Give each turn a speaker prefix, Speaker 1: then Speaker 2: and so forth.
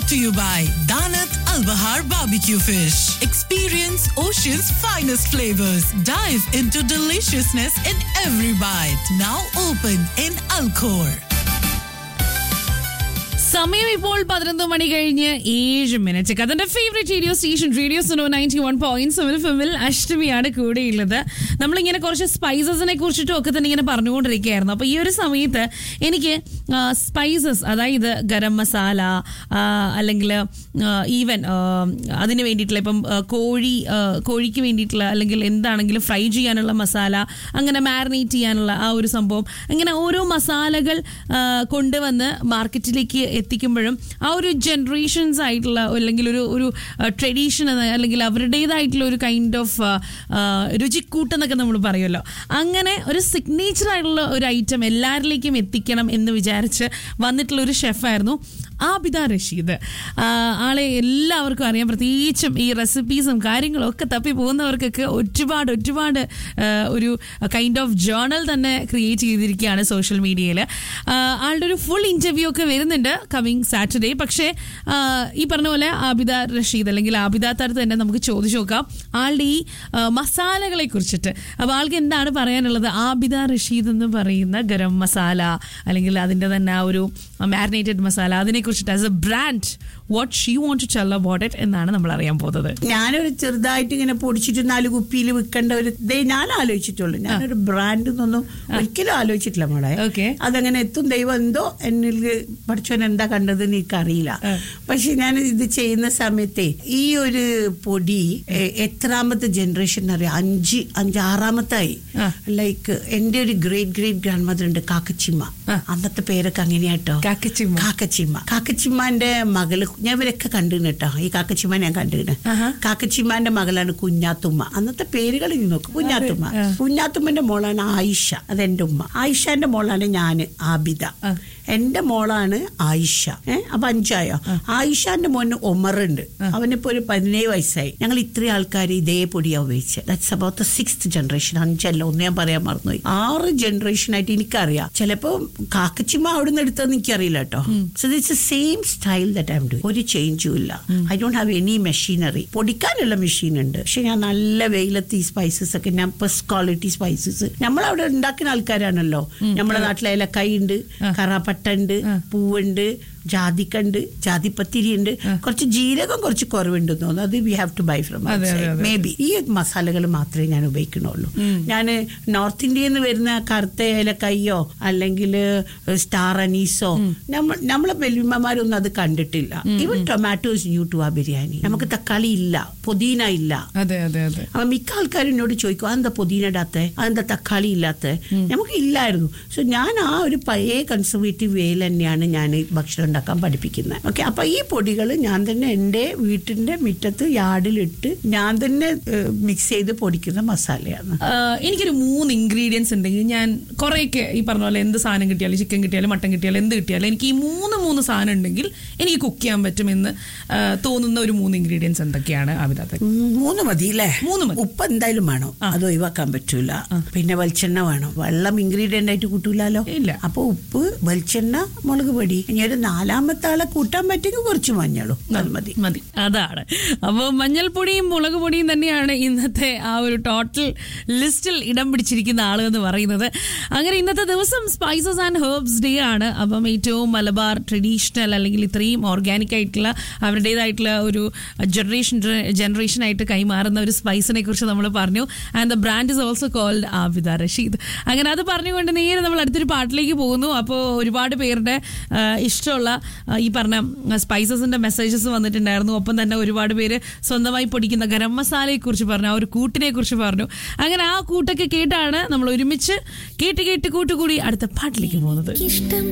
Speaker 1: brought to you by Danat Al Bahar Barbecue Fish. Experience Ocean's finest flavors. Dive into deliciousness in every bite. Now open in Alcor.
Speaker 2: സമയം ഇപ്പോൾ പതിനൊന്ന് മണി കഴിഞ്ഞ് ഏഴ് minute കഥന്റെ favourite radio station radio Suno ninety one point seven ഫിമിൽ അഷ്ടമിയാണ് കൂടെയുള്ളത് നമ്മളിങ്ങനെ കുറച്ച് സ്പൈസസിനെ കുറിച്ചിട്ടും ഒക്കെ തന്നെ ഇങ്ങനെ പറഞ്ഞുകൊണ്ടിരിക്കുകയായിരുന്നു അപ്പോൾ ഈ ഒരു സമയത്ത് എനിക്ക് സ്പൈസസ് അതായത് ഗരം മസാല അല്ലെങ്കിൽ ഈവൻ അതിന് വേണ്ടിയിട്ടുള്ള ഇപ്പം ആ, കോഴി ആ, കോഴിക്ക് വേണ്ടിയിട്ടുള്ള അല്ലെങ്കിൽ എന്താണെങ്കിലും ഫ്രൈ ചെയ്യാനുള്ള മസാല അങ്ങനെ മാരിനേറ്റ് ചെയ്യാനുള്ള ആ ഒരു സംഭവം അങ്ങനെ ഓരോ മസാലകൾ ആ, കൊണ്ടുവന്ന് മാർക്കറ്റിലേക്ക് എത്തിക്കുമ്പോഴും ആ ഒരു ജനറേഷൻസ് ആയിട്ടുള്ള അല്ലെങ്കിൽ ഒരു ഒരു ട്രഡീഷൻ അല്ലെങ്കിൽ അവരുടേതായിട്ടുള്ള ഒരു കൈൻഡ് ഓഫ് രുചിക്കൂട്ടെന്നൊക്കെ നമ്മൾ പറയുമല്ലോ അങ്ങനെ ഒരു സിഗ്നേച്ചർ ആയിട്ടുള്ള ഒരു ഐറ്റം എല്ലാവരിലേക്കും എത്തിക്കണം എന്ന് വിചാരിച്ച് വന്നിട്ടുള്ള ഒരു ഷെഫായിരുന്നു ആബിദ റഷീദ് ആ, ആളെ എല്ലാവർക്കും അറിയാം പ്രത്യേകിച്ചും ഈ റെസിപ്പീസും കാര്യങ്ങളും ഒക്കെ തപ്പി പോകുന്നവർക്കൊക്കെ ഒരുപാട് ഒരുപാട് ആ, ഒരു കൈൻഡ് ഓഫ് ജേർണൽ തന്നെ ക്രിയേറ്റ് ചെയ്തിരിക്കുകയാണ് സോഷ്യൽ മീഡിയയിൽ ആളുടെ ഒരു ഫുൾ ഇന്റർവ്യൂ ഒക്കെ വരുന്നുണ്ട് കമ്മിങ് സാറ്റർഡേ പക്ഷേ ആ, ഈ പറഞ്ഞ പോലെ ആബിദ റഷീദ് അല്ലെങ്കിൽ ആബിദ തരത്ത് തന്നെ നമുക്ക് ചോദിച്ചു നോക്കാം ആളുടെ ഈ ആ, മസാലകളെ കുറിച്ചിട്ട് അപ്പോൾ ആൾക്ക് എന്താണ് പറയാനുള്ളത് ആബിദ റഷീദ് എന്ന് പറയുന്ന ഗരം മസാല അല്ലെങ്കിൽ അതിൻ്റെ തന്നെ ആ ഒരു മാരിനേറ്റഡ് മസാല അതിനെ കുറിച്ചിട്ട് as a brand what she want to tell about it എന്നാണ് നമ്മൾ അറിയാൻ പോകുന്നത്
Speaker 3: ഞാനൊരു ചെറുതായിട്ട് ഇങ്ങനെ പൊടിച്ചിട്ട് നാല് കുപ്പിയിൽ വിൽക്കേണ്ട ഒരു ദേ ഞാൻ ആലോചിച്ചിട്ടുള്ളൂ ഞാനൊരു ബ്രാൻഡ് എന്നൊന്നും ഒരിക്കലും ആലോചിച്ചിട്ടില്ല മോളെ
Speaker 2: Okay.
Speaker 3: അതങ്ങനെ എത്തും ദൈവം എന്തോ എന്നിൽ പഠിച്ചവൻ എന്താ കണ്ടതെന്ന് എനിക്കറിയില്ല പക്ഷെ ഞാൻ ഇത് ചെയ്യുന്ന സമയത്തെ ഈ ഒരു പൊടി എ- എത്രാമത്തെ ജനറേഷൻ അറിയാം അഞ്ച് അഞ്ചാറാമത്തായി
Speaker 2: ആ.
Speaker 3: ലൈക്ക് എന്റെ ഒരു ഗ്രേറ്റ് ഗ്രേറ്റ് ഗ്രാൻഡ് മദർ ഉണ്ട് കാക്കച്ചിമ്മ
Speaker 2: ആ.
Speaker 3: അന്നത്തെ പേരൊക്കെ അങ്ങനെയാട്ടോ
Speaker 2: കാക്കച്ചിമ്മ.
Speaker 3: കാക്കച്ചിമ്മ കാക്കച്ചിമ്മാന്റെ മകള് ഞാൻ ഇവരൊക്കെ കണ്ടിരുന്നു കേട്ടോ ഈ കാക്കച്ചിമ്മ ഞാൻ കണ്ടിരുന്നു
Speaker 2: ആഹാ.
Speaker 3: കാക്കച്ചിമ്മാന്റെ മകളാണ് കുഞ്ഞാത്തുമ്മ അന്നത്തെ പേരുകൾ ഇനി നോക്ക് കുഞ്ഞാത്തുമ്മ കുഞ്ഞാത്തുമ്മന്റെ മോളാണ് ആയിഷ അതെന്റെ ഉമ്മ ആയിഷാന്റെ മോളാണ് ഞാന് ആബിദ എന്റെ മോളാണ് ആയിഷ ഏഹ് അപ്പൊ അഞ്ചായോ ആയിഷാന്റെ മോന് ഒമറുണ്ട് അവനിപ്പോ ഒരു പതിനേഴ് വയസ്സായി ഞങ്ങൾ ഇത്രയും ആൾക്കാർ ഇതേ പൊടിയാ ഉപയോഗിച്ചത് that's about the six generation അഞ്ചല്ല ഒന്ന് ഞാൻ പറയാൻ മറന്നുപോയി ആറ് ജനറേഷൻ ആയിട്ട് എനിക്കറിയാം ചിലപ്പോ കാക്കച്ചിമ്മ അവിടുന്ന് എടുത്തതെന്ന് എനിക്കറിയില്ല കേട്ടോ so it's same style that I am do ഒരു ചേഞ്ചും ഇല്ല I don't have any machinery പൊടിക്കാനുള്ള മെഷീൻ ഉണ്ട് പക്ഷെ ഞാൻ നല്ല വെയിലത്ത് ഈ സ്പൈസസ് ഒക്കെ ഞാൻ ഫസ്റ്റ് ക്വാളിറ്റി സ്പൈസസ് നമ്മളവിടെ ഉണ്ടാക്കുന്ന ആൾക്കാരാണല്ലോ നമ്മുടെ നാട്ടിലെ ഏലക്കായി ഉണ്ട് കറാപ്പട്ട ഉണ്ട് പൂവുണ്ട് ജാതിക്കണ്ട് ജാതിപ്പത്തിരി ഉണ്ട് കുറച്ച് ജീരകം കുറച്ച് കുറവുണ്ട് തോന്നുന്നു അത് we have to buy from
Speaker 2: അതെ, അതെ, അതെ.
Speaker 3: മേ ബി ഈ മസാലകൾ മാത്രമേ ഞാൻ ഉപയോഗിക്കണുള്ളൂ ഞാൻ നോർത്ത് ഇന്ത്യയിൽ നിന്ന് വരുന്ന കറുത്ത ഏലക്കയ്യോ അല്ലെങ്കിൽ സ്റ്റാർ അനീസോ നമ്മ നമ്മളെ വെല്ലുമ്മമാരൊന്നും അത് കണ്ടിട്ടില്ല ഈവൻ ടൊമാറ്റോസ് ന്യൂ ടു ആ ബിരിയാണി നമുക്ക് തക്കാളി ഇല്ല പുതിന ഇല്ല
Speaker 2: അതെ അതെ അതെ
Speaker 3: അപ്പൊ മിക്ക ആൾക്കാരും എന്നോട് ചോദിക്കും അതെന്താ പുതിന ഇടാത്ത അതെന്താ തക്കാളി ഇല്ലാത്ത നമുക്ക് ഇല്ലായിരുന്നു സോ ഞാൻ ആ ഒരു പഴയ കൺസർവേറ്റീവ് വേയിൽ തന്നെയാണ് ഞാൻ ഭക്ഷണം ഉണ്ടാക്കാൻ പഠിപ്പിക്കുന്നത് ഓക്കെ അപ്പൊ ഈ പൊടികൾ ഞാൻ തന്നെ എൻ്റെ വീട്ടിന്റെ മുറ്റത്ത് യാർഡിലിട്ട് ഞാൻ തന്നെ മിക്സ് ചെയ്ത് പൊടിക്കുന്ന മസാലയാണ്
Speaker 2: ആഹ് എനിക്കൊരു മൂന്ന് ഇൻഗ്രീഡിയൻസ് ഉണ്ടെങ്കിൽ ഞാൻ കുറേയൊക്കെ ഈ പറഞ്ഞ പോലെ എന്ത് സാധനം കിട്ടിയാലും ചിക്കൻ കിട്ടിയാലും മട്ടൻ കിട്ടിയാലും എന്ത് കിട്ടിയാലും എനിക്ക് ഈ മൂന്ന് മൂന്ന് സാധനം ഉണ്ടെങ്കിൽ എനിക്ക് കുക്ക് ചെയ്യാൻ പറ്റുമെന്ന് ആഹ് തോന്നുന്ന ഒരു മൂന്ന് ഇൻഗ്രീഡിയൻസ് എന്തൊക്കെയാണ് അമിതാത്ത
Speaker 3: ഉം, മൂന്ന് മതി അല്ലേ
Speaker 2: മൂന്ന് മതി.
Speaker 3: ഉപ്പ് എന്തായാലും വേണം അത് ഒഴിവാക്കാൻ പറ്റൂല പിന്നെ വെളിച്ചെണ്ണ വേണം വെള്ളം ഇൻഗ്രീഡിയന്റ് ആയിട്ട് കൂട്ടൂലോ
Speaker 2: ഇല്ല.
Speaker 3: അപ്പൊ ഉപ്പ് വെളിച്ചെണ്ണ മുളക് പൊടി ഇനി ഒരു നാലാമത്തെ ആളെ കൂട്ടാൻ പറ്റുമെങ്കിൽ കുറച്ച് മഞ്ഞളും അത് മതി
Speaker 2: മതി അതാണ് അപ്പോൾ മഞ്ഞൾപ്പൊടിയും മുളക് പൊടിയും തന്നെയാണ് ഇന്നത്തെ ആ ഒരു ടോട്ടൽ ലിസ്റ്റിൽ ഇടം പിടിച്ചിരിക്കുന്ന ആൾ എന്ന് പറയുന്നത് അങ്ങനെ ഇന്നത്തെ ദിവസം സ്പൈസസ് ആൻഡ് ഹെർബ്സ് ഡേ ആണ് അപ്പം ഏറ്റവും മലബാർ ട്രഡീഷണൽ അല്ലെങ്കിൽ ഇത്രയും ഓർഗാനിക് ആയിട്ടുള്ള അവരുടേതായിട്ടുള്ള ഒരു ജനറേഷൻ ജനറേഷൻ ആയിട്ട് കൈമാറുന്ന ഒരു സ്പൈസിനെ കുറിച്ച് നമ്മൾ പറഞ്ഞു and the brand is also called Abida Rasheed അങ്ങനെ അത് പറഞ്ഞുകൊണ്ട് നേരെ നമ്മൾ അടുത്തൊരു പാട്ടിലേക്ക് പോകുന്നു അപ്പോൾ ഒരുപാട് പേരുടെ ആ, ഇഷ്ടമുള്ള ആ, ഈ പറഞ്ഞ സ്പൈസസിന്റെ മെസ്സേജസ് വന്നിട്ടുണ്ടായിരുന്നു ഒപ്പം തന്നെ ഒരുപാട് പേര് സ്വന്തമായി പൊടിക്കുന്ന ഗരം മസാലയെ കുറിച്ച് പറഞ്ഞു ആ ഒരു കൂട്ടിനെ കുറിച്ച് പറഞ്ഞു അങ്ങനെ ആ കൂട്ടൊക്കെ കേട്ടാണ് നമ്മൾ ഒരുമിച്ച് കേട്ട് കേട്ട് കൂട്ടുകൂടി അടുത്ത പാട്ടിലേക്ക് പോകുന്നത്
Speaker 4: ഇഷ്ടം